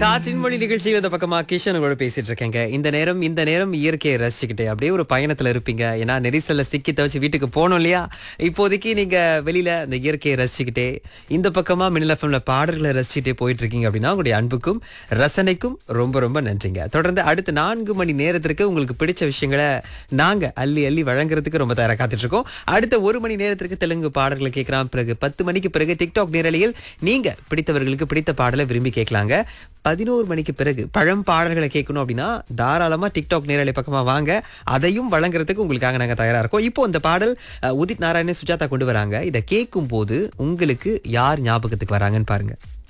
காற்றின் மொழி நிகழ்ச்சி இந்த பக்கமா கிஷன் கூட பேசிட்டு இருக்கேங்க இந்த நேரம் இந்த நேரம் இயற்கையை ரசிச்சுக்கிட்டே அப்படியே ஒரு பயணத்துல இருப்பீங்க ஏன்னா நெரிசல்ல சிக்கி தவிச்சு வீட்டுக்கு போகணும் இல்லையா இப்போதைக்கு நீங்க வெளியில இந்த இயற்கையை ரசிச்சுக்கிட்டே இந்த பக்கமா மின்னல் எஃப்எம்ல பாடல்களை ரசிச்சுட்டே போயிட்டு இருக்கீங்க அப்படின்னா உங்களுடைய அன்புக்கும் ரசனைக்கும் ரொம்ப ரொம்ப நன்றிங்க தொடர்ந்து அடுத்த நான்கு மணி நேரத்திற்கு உங்களுக்கு பிடிச்ச விஷயங்களை நாங்க அள்ளி அள்ளி வழங்குறதுக்கு ரொம்ப தயாரா காத்துட்டு இருக்கோம் அடுத்த ஒரு மணி நேரத்திற்கு தெலுங்கு பாடல்களை கேட்கலாம் பிறகு பத்து மணிக்கு பிறகு டிக்டாக் நேரலையில் நீங்க பிடித்தவர்களுக்கு பிடித்த பாடலை விரும்பி கேட்கலாங்க பதினோரு மணிக்கு பிறகு பழம் பாடல்களை கேட்கணும் அப்படின்னா தாராளமா டிக்டாக் நேரலை பக்கமா வாங்க அதையும் வழங்குறதுக்கு உங்களுக்காக நாங்க தயாரா இருக்கோம் இப்போ இந்த பாடல் அஹ், உதித் நாராயணன் சுஜாதா கொண்டு வராங்க இதை கேட்கும் போது உங்களுக்கு யார் ஞாபகத்துக்கு வராங்கன்னு பாருங்க